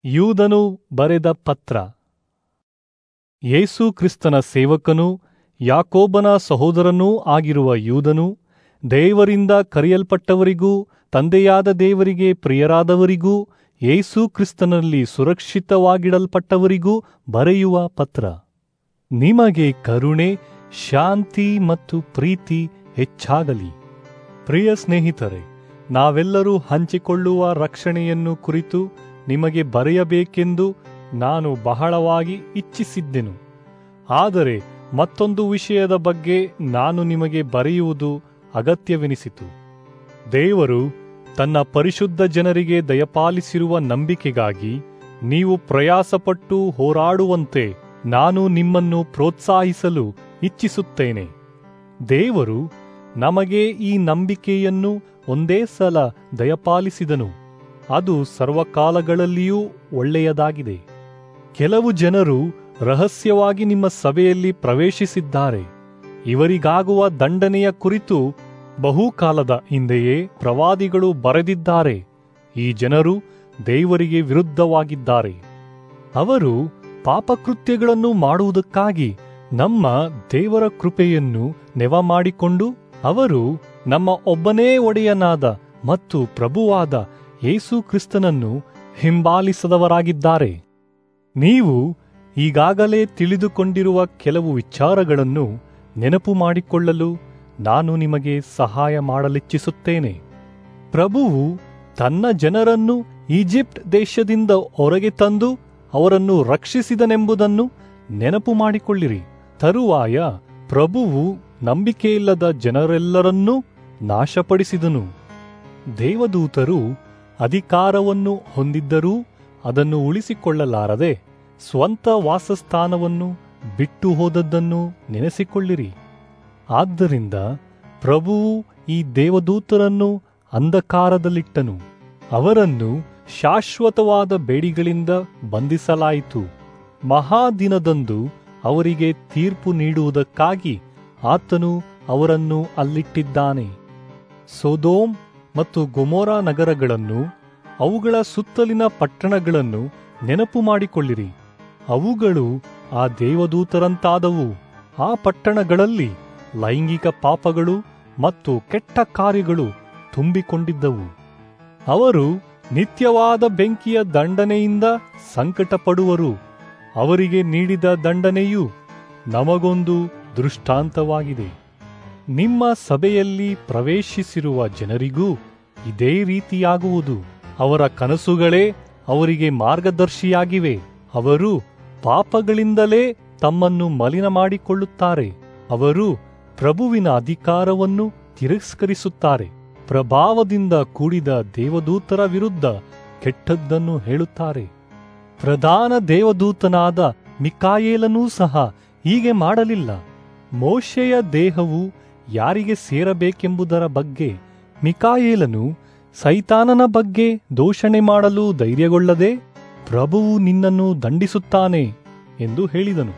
ಯೂದನು ಬರೆದ ಪತ್ರ ಯೇಸು ಕ್ರಿಸ್ತನ ಸೇವಕನೂ ಯಾಕೋಬನ ಸಹೋದರನೂ ಆಗಿರುವ ಯೂದನು ದೇವರಿಂದ ಕರೆಯಲ್ಪಟ್ಟವರಿಗೂ ತಂದೆಯಾದ ದೇವರಿಗೆ ಪ್ರಿಯರಾದವರಿಗೂ ಯೇಸು ಕ್ರಿಸ್ತನಲ್ಲಿ ಸುರಕ್ಷಿತವಾಗಿಡಲ್ಪಟ್ಟವರಿಗೂ ಬರೆಯುವ ಪತ್ರ ನಿಮಗೆ ಕರುಣೆ ಶಾಂತಿ ಮತ್ತು ಪ್ರೀತಿ ಹೆಚ್ಚಾಗಲಿ ಪ್ರಿಯ ಸ್ನೇಹಿತರೆ ನಾವೆಲ್ಲರೂ ಹಂಚಿಕೊಳ್ಳುವ ರಕ್ಷಣೆಯನ್ನು ಕುರಿತು ನಿಮಗೆ ಬರೆಯಬೇಕೆಂದು ನಾನು ಬಹಳವಾಗಿ ಇಚ್ಛಿಸಿದ್ದೆನು ಆದರೆ ಮತ್ತೊಂದು ವಿಷಯದ ಬಗ್ಗೆ ನಾನು ನಿಮಗೆ ಬರೆಯುವುದು ಅಗತ್ಯವೆನಿಸಿತು ದೇವರು ತನ್ನ ಪರಿಶುದ್ಧ ಜನರಿಗೆ ದಯಪಾಲಿಸಿರುವ ನಂಬಿಕೆಗಾಗಿ ನೀವು ಪ್ರಯಾಸಪಟ್ಟು ಹೋರಾಡುವಂತೆ ನಾನು ನಿಮ್ಮನ್ನು ಪ್ರೋತ್ಸಾಹಿಸಲು ಇಚ್ಛಿಸುತ್ತೇನೆ ದೇವರು ನಮಗೆ ಈ ನಂಬಿಕೆಯನ್ನು ಒಂದೇ ಸಲ ದಯಪಾಲಿಸಿದನು ಅದು ಸರ್ವಕಾಲಗಳಲ್ಲಿಯೂ ಒಳ್ಳೆಯದಾಗಿದೆ ಕೆಲವು ಜನರು ರಹಸ್ಯವಾಗಿ ನಿಮ್ಮ ಸಭೆಯಲ್ಲಿ ಪ್ರವೇಶಿಸಿದ್ದಾರೆ ಇವರಿಗಾಗುವ ದಂಡನೆಯ ಕುರಿತು ಬಹುಕಾಲದ ಹಿಂದೆಯೇ ಪ್ರವಾದಿಗಳು ಬರೆದಿದ್ದಾರೆ ಈ ಜನರು ದೇವರಿಗೆ ವಿರುದ್ಧವಾಗಿದ್ದಾರೆ ಅವರು ಪಾಪಕೃತ್ಯಗಳನ್ನು ಮಾಡುವುದಕ್ಕಾಗಿ ನಮ್ಮ ದೇವರ ಕೃಪೆಯನ್ನು ನೆವ ಮಾಡಿಕೊಂಡು ಅವರು ನಮ್ಮ ಒಬ್ಬನೇ ಒಡೆಯನಾದ ಮತ್ತು ಪ್ರಭುವಾದ ಯೇಸು ಕ್ರಿಸ್ತನನ್ನು ಹಿಂಬಾಲಿಸದವರಾಗಿದ್ದಾರೆ ನೀವು ಈಗಾಗಲೇ ತಿಳಿದುಕೊಂಡಿರುವ ಕೆಲವು ವಿಚಾರಗಳನ್ನು ನೆನಪು ಮಾಡಿಕೊಳ್ಳಲು ನಾನು ನಿಮಗೆ ಸಹಾಯ ಮಾಡಲಿಚ್ಛಿಸುತ್ತೇನೆ ಪ್ರಭುವು ತನ್ನ ಜನರನ್ನು ಈಜಿಪ್ಟ್ ದೇಶದಿಂದ ಹೊರಗೆ ತಂದು ಅವರನ್ನು ರಕ್ಷಿಸಿದನೆಂಬುದನ್ನು ನೆನಪು ಮಾಡಿಕೊಳ್ಳಿರಿ ತರುವಾಯ ಪ್ರಭುವು ನಂಬಿಕೆಯಿಲ್ಲದ ಜನರೆಲ್ಲರನ್ನೂ ನಾಶಪಡಿಸಿದನು ದೇವದೂತರು ಅಧಿಕಾರವನ್ನು ಹೊಂದಿದ್ದರೂ ಅದನ್ನು ಉಳಿಸಿಕೊಳ್ಳಲಾರದೆ ಸ್ವಂತ ವಾಸಸ್ಥಾನವನ್ನು ಬಿಟ್ಟು ಹೋದದ್ದನ್ನು ನೆನೆಸಿಕೊಳ್ಳಿರಿ ಆದ್ದರಿಂದ ಪ್ರಭುವು ಈ ದೇವದೂತರನ್ನು ಅಂಧಕಾರದಲ್ಲಿಟ್ಟನು ಅವರನ್ನು ಶಾಶ್ವತವಾದ ಬೇಡಿಗಳಿಂದ ಬಂಧಿಸಲಾಯಿತು ಮಹಾದಿನದಂದು ಅವರಿಗೆ ತೀರ್ಪು ನೀಡುವುದಕ್ಕಾಗಿ ಆತನು ಅವರನ್ನು ಅಲ್ಲಿಟ್ಟಿದ್ದಾನೆ ಸೊದೋಮ್ ಮತ್ತು ಗೊಮೋರ ನಗರಗಳನ್ನು ಅವುಗಳ ಸುತ್ತಲಿನ ಪಟ್ಟಣಗಳನ್ನು ನೆನಪು ಮಾಡಿಕೊಳ್ಳಿರಿ ಅವುಗಳು ಆ ದೇವದೂತರಂತಾದವು ಆ ಪಟ್ಟಣಗಳಲ್ಲಿ ಲೈಂಗಿಕ ಪಾಪಗಳು ಮತ್ತು ಕೆಟ್ಟ ಕಾರ್ಯಗಳು ತುಂಬಿಕೊಂಡಿದ್ದವು ಅವರು ನಿತ್ಯವಾದ ಬೆಂಕಿಯ ದಂಡನೆಯಿಂದ ಸಂಕಟಪಡುವರು ಅವರಿಗೆ ನೀಡಿದ ದಂಡನೆಯು ನಮಗೊಂದು ದೃಷ್ಟಾಂತವಾಗಿದೆ ನಿಮ್ಮ ಸಭೆಯಲ್ಲಿ ಪ್ರವೇಶಿಸಿರುವ ಜನರಿಗೂ ಇದೇ ರೀತಿಯಾಗುವುದು ಅವರ ಕನಸುಗಳೇ ಅವರಿಗೆ ಮಾರ್ಗದರ್ಶಿಯಾಗಿವೆ ಅವರು ಪಾಪಗಳಿಂದಲೇ ತಮ್ಮನ್ನು ಮಲಿನ ಮಾಡಿಕೊಳ್ಳುತ್ತಾರೆ ಅವರು ಪ್ರಭುವಿನ ಅಧಿಕಾರವನ್ನು ತಿರಸ್ಕರಿಸುತ್ತಾರೆ ಪ್ರಭಾವದಿಂದ ಕೂಡಿದ ದೇವದೂತರ ವಿರುದ್ಧ ಕೆಟ್ಟದ್ದನ್ನು ಹೇಳುತ್ತಾರೆ ಪ್ರಧಾನ ದೇವದೂತನಾದ ಮಿಕಾಯೇಲನೂ ಸಹ ಹೀಗೆ ಮಾಡಲಿಲ್ಲ ಮೋಶೆಯ ದೇಹವು ಯಾರಿಗೆ ಸೇರಬೇಕೆಂಬುದರ ಬಗ್ಗೆ ಮಿಕಾಯೇಲನು ಸೈತಾನನ ಬಗ್ಗೆ ದೂಷಣೆ ಮಾಡಲು ಧೈರ್ಯಗೊಳ್ಳದೆ ಪ್ರಭುವು ನಿನ್ನನ್ನು ದಂಡಿಸುತ್ತಾನೆ ಎಂದು ಹೇಳಿದನು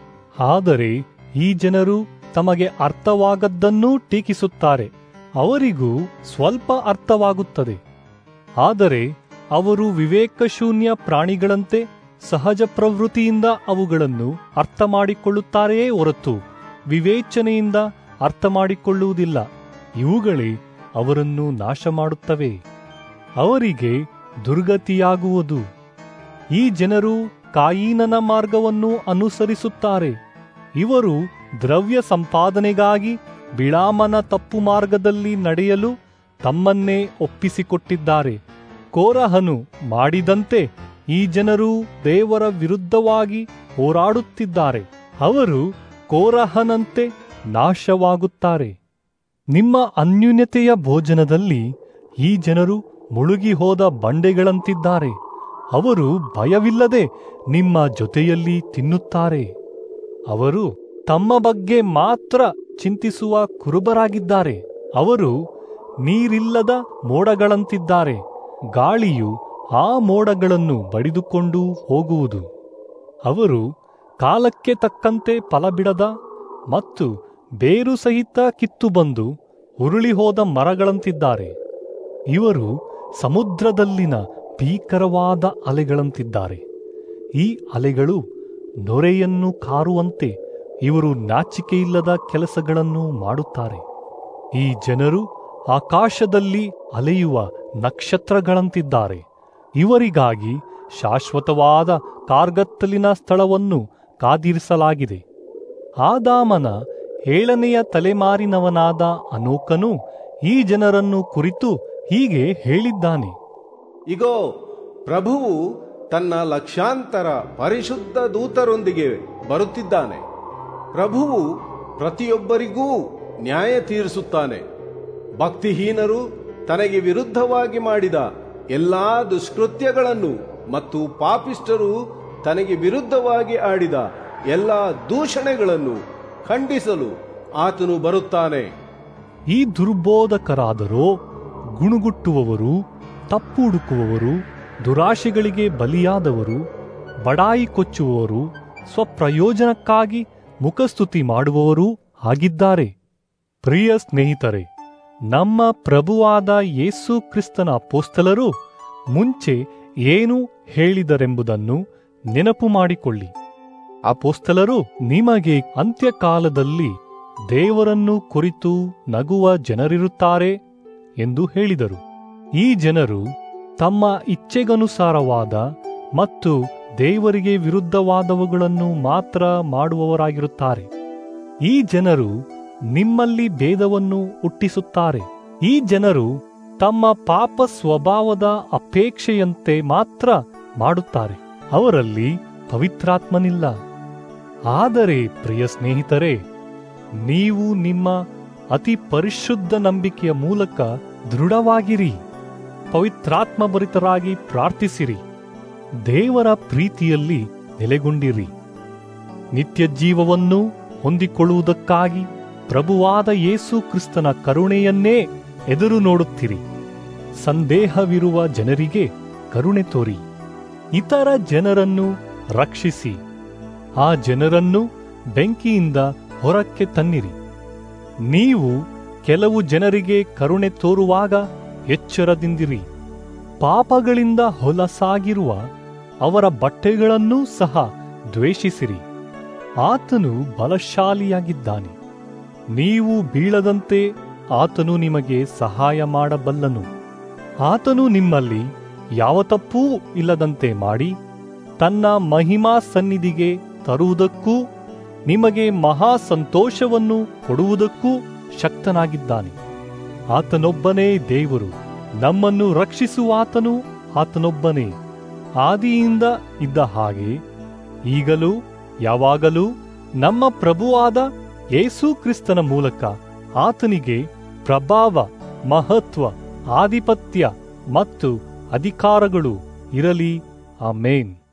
ಆದರೆ ಈ ಜನರು ತಮಗೆ ಅರ್ಥವಾಗದ್ದನ್ನೂ ಟೀಕಿಸುತ್ತಾರೆ ಅವರಿಗೂ ಸ್ವಲ್ಪ ಅರ್ಥವಾಗುತ್ತದೆ ಆದರೆ ಅವರು ವಿವೇಕಶೂನ್ಯ ಪ್ರಾಣಿಗಳಂತೆ ಸಹಜ ಪ್ರವೃತ್ತಿಯಿಂದ ಅವುಗಳನ್ನು ಅರ್ಥ ಮಾಡಿಕೊಳ್ಳುತ್ತಾರೆಯೇ ಹೊರತು ವಿವೇಚನೆಯಿಂದ ಅರ್ಥ ಮಾಡಿಕೊಳ್ಳುವುದಿಲ್ಲ ಇವುಗಳೇ ಅವರನ್ನು ನಾಶ ಮಾಡುತ್ತವೆ ಅವರಿಗೆ ದುರ್ಗತಿಯಾಗುವುದು ಈ ಜನರು ಕಾಯೀನನ ಮಾರ್ಗವನ್ನು ಅನುಸರಿಸುತ್ತಾರೆ ಇವರು ದ್ರವ್ಯ ಸಂಪಾದನೆಗಾಗಿ ಬಿಳಾಮನ ತಪ್ಪು ಮಾರ್ಗದಲ್ಲಿ ನಡೆಯಲು ತಮ್ಮನ್ನೇ ಒಪ್ಪಿಸಿಕೊಟ್ಟಿದ್ದಾರೆ ಕೋರಹನು ಮಾಡಿದಂತೆ ಈ ಜನರು ದೇವರ ವಿರುದ್ಧವಾಗಿ ಹೋರಾಡುತ್ತಿದ್ದಾರೆ ಅವರು ಕೋರಹನಂತೆ ನಾಶವಾಗುತ್ತಾರೆ ನಿಮ್ಮ ಅನ್ಯೂನ್ಯತೆಯ ಭೋಜನದಲ್ಲಿ ಈ ಜನರು ಮುಳುಗಿ ಹೋದ ಬಂಡೆಗಳಂತಿದ್ದಾರೆ ಅವರು ಭಯವಿಲ್ಲದೆ ನಿಮ್ಮ ಜೊತೆಯಲ್ಲಿ ತಿನ್ನುತ್ತಾರೆ ಅವರು ತಮ್ಮ ಬಗ್ಗೆ ಮಾತ್ರ ಚಿಂತಿಸುವ ಕುರುಬರಾಗಿದ್ದಾರೆ ಅವರು ನೀರಿಲ್ಲದ ಮೋಡಗಳಂತಿದ್ದಾರೆ ಗಾಳಿಯು ಆ ಮೋಡಗಳನ್ನು ಬಡಿದುಕೊಂಡು ಹೋಗುವುದು ಅವರು ಕಾಲಕ್ಕೆ ತಕ್ಕಂತೆ ಫಲ ಬಿಡದ ಮತ್ತು ಬೇರು ಸಹಿತ ಕಿತ್ತು ಬಂದು ಉರುಳಿ ಹೋದ ಮರಗಳಂತಿದ್ದಾರೆ ಇವರು ಸಮುದ್ರದಲ್ಲಿನ ಭೀಕರವಾದ ಅಲೆಗಳಂತಿದ್ದಾರೆ ಈ ಅಲೆಗಳು ನೊರೆಯನ್ನು ಕಾರುವಂತೆ ಇವರು ನಾಚಿಕೆಯಿಲ್ಲದ ಕೆಲಸಗಳನ್ನು ಮಾಡುತ್ತಾರೆ ಈ ಜನರು ಆಕಾಶದಲ್ಲಿ ಅಲೆಯುವ ನಕ್ಷತ್ರಗಳಂತಿದ್ದಾರೆ ಇವರಿಗಾಗಿ ಶಾಶ್ವತವಾದ ಕಾರ್ಗತ್ತಲಿನ ಸ್ಥಳವನ್ನು ಕಾದಿರಿಸಲಾಗಿದೆ ಆದಾಮನ ಏಳನೆಯ ತಲೆಮಾರಿನವನಾದ ಅನೋಕನು ಈ ಜನರನ್ನು ಕುರಿತು ಹೀಗೆ ಹೇಳಿದ್ದಾನೆ ಇಗೋ ಪ್ರಭುವು ತನ್ನ ಲಕ್ಷಾಂತರ ಪರಿಶುದ್ಧ ದೂತರೊಂದಿಗೆ ಬರುತ್ತಿದ್ದಾನೆ ಪ್ರಭುವು ಪ್ರತಿಯೊಬ್ಬರಿಗೂ ನ್ಯಾಯ ತೀರಿಸುತ್ತಾನೆ ಭಕ್ತಿಹೀನರು ತನಗೆ ವಿರುದ್ಧವಾಗಿ ಮಾಡಿದ ಎಲ್ಲಾ ದುಷ್ಕೃತ್ಯಗಳನ್ನು ಮತ್ತು ಪಾಪಿಷ್ಠರು ತನಗೆ ವಿರುದ್ಧವಾಗಿ ಆಡಿದ ಎಲ್ಲಾ ದೂಷಣೆಗಳನ್ನು ಖಂಡಿಸಲು ಆತನು ಬರುತ್ತಾನೆ ಈ ದುರ್ಬೋಧಕರಾದರೋ ಗುಣುಗುಟ್ಟುವವರು ತಪ್ಪು ಹುಡುಕುವವರು ದುರಾಶೆಗಳಿಗೆ ಬಲಿಯಾದವರು ಬಡಾಯಿ ಕೊಚ್ಚುವವರು ಸ್ವಪ್ರಯೋಜನಕ್ಕಾಗಿ ಮುಖಸ್ತುತಿ ಮಾಡುವವರೂ ಆಗಿದ್ದಾರೆ ಪ್ರಿಯ ಸ್ನೇಹಿತರೆ ನಮ್ಮ ಪ್ರಭುವಾದ ಯೇಸು ಕ್ರಿಸ್ತನ ಅಪೋಸ್ತಲರು ಮುಂಚೆ ಏನು ಹೇಳಿದರೆಂಬುದನ್ನು ನೆನಪು ಮಾಡಿಕೊಳ್ಳಿ ಅಪೋಸ್ತಲರು ನಿಮಗೆ ಅಂತ್ಯಕಾಲದಲ್ಲಿ ದೇವರನ್ನು ಕುರಿತು ನಗುವ ಜನರಿರುತ್ತಾರೆ ಎಂದು ಹೇಳಿದರು ಈ ಜನರು ತಮ್ಮ ಇಚ್ಛೆಗನುಸಾರವಾದ ಮತ್ತು ದೇವರಿಗೆ ವಿರುದ್ಧವಾದವುಗಳನ್ನು ಮಾತ್ರ ಮಾಡುವವರಾಗಿರುತ್ತಾರೆ ಈ ಜನರು ನಿಮ್ಮಲ್ಲಿ ಭೇದವನ್ನು ಹುಟ್ಟಿಸುತ್ತಾರೆ ಈ ಜನರು ತಮ್ಮ ಪಾಪ ಸ್ವಭಾವದ ಅಪೇಕ್ಷೆಯಂತೆ ಮಾತ್ರ ಮಾಡುತ್ತಾರೆ ಅವರಲ್ಲಿ ಪವಿತ್ರಾತ್ಮನಿಲ್ಲ ಆದರೆ ಪ್ರಿಯ ಸ್ನೇಹಿತರೆ ನೀವು ನಿಮ್ಮ ಅತಿ ಪರಿಶುದ್ಧ ನಂಬಿಕೆಯ ಮೂಲಕ ದೃಢವಾಗಿರಿ ಪವಿತ್ರಾತ್ಮಭರಿತರಾಗಿ ಪ್ರಾರ್ಥಿಸಿರಿ ದೇವರ ಪ್ರೀತಿಯಲ್ಲಿ ನೆಲೆಗೊಂಡಿರಿ ನಿತ್ಯ ಜೀವವನ್ನು ಹೊಂದಿಕೊಳ್ಳುವುದಕ್ಕಾಗಿ ಪ್ರಭುವಾದ ಯೇಸು ಕ್ರಿಸ್ತನ ಕರುಣೆಯನ್ನೇ ಎದುರು ನೋಡುತ್ತಿರಿ ಸಂದೇಹವಿರುವ ಜನರಿಗೆ ಕರುಣೆ ತೋರಿ ಇತರ ಜನರನ್ನು ರಕ್ಷಿಸಿ ಆ ಜನರನ್ನು ಬೆಂಕಿಯಿಂದ ಹೊರಕ್ಕೆ ತನ್ನಿರಿ ನೀವು ಕೆಲವು ಜನರಿಗೆ ಕರುಣೆ ತೋರುವಾಗ ಎಚ್ಚರದಿಂದಿರಿ ಪಾಪಗಳಿಂದ ಹೊಲಸಾಗಿರುವ ಅವರ ಬಟ್ಟೆಗಳನ್ನೂ ಸಹ ದ್ವೇಷಿಸಿರಿ ಆತನು ಬಲಶಾಲಿಯಾಗಿದ್ದಾನೆ ನೀವು ಬೀಳದಂತೆ ಆತನು ನಿಮಗೆ ಸಹಾಯ ಮಾಡಬಲ್ಲನು ಆತನು ನಿಮ್ಮಲ್ಲಿ ಯಾವ ತಪ್ಪೂ ಇಲ್ಲದಂತೆ ಮಾಡಿ ತನ್ನ ಮಹಿಮಾ ಸನ್ನಿಧಿಗೆ ತರುವುದಕ್ಕೂ ನಿಮಗೆ ಮಹಾ ಸಂತೋಷವನ್ನು ಕೊಡುವುದಕ್ಕೂ ಶಕ್ತನಾಗಿದ್ದಾನೆ ಆತನೊಬ್ಬನೇ ದೇವರು ನಮ್ಮನ್ನು ರಕ್ಷಿಸುವಾತನು ಆತನೊಬ್ಬನೇ ಆದಿಯಿಂದ ಇದ್ದ ಹಾಗೆ ಈಗಲೂ ಯಾವಾಗಲೂ ನಮ್ಮ ಪ್ರಭುವಾದ ಯೇಸು ಕ್ರಿಸ್ತನ ಮೂಲಕ ಆತನಿಗೆ ಪ್ರಭಾವ ಮಹತ್ವ ಆಧಿಪತ್ಯ ಮತ್ತು ಅಧಿಕಾರಗಳು ಇರಲಿ ಆಮೇನ್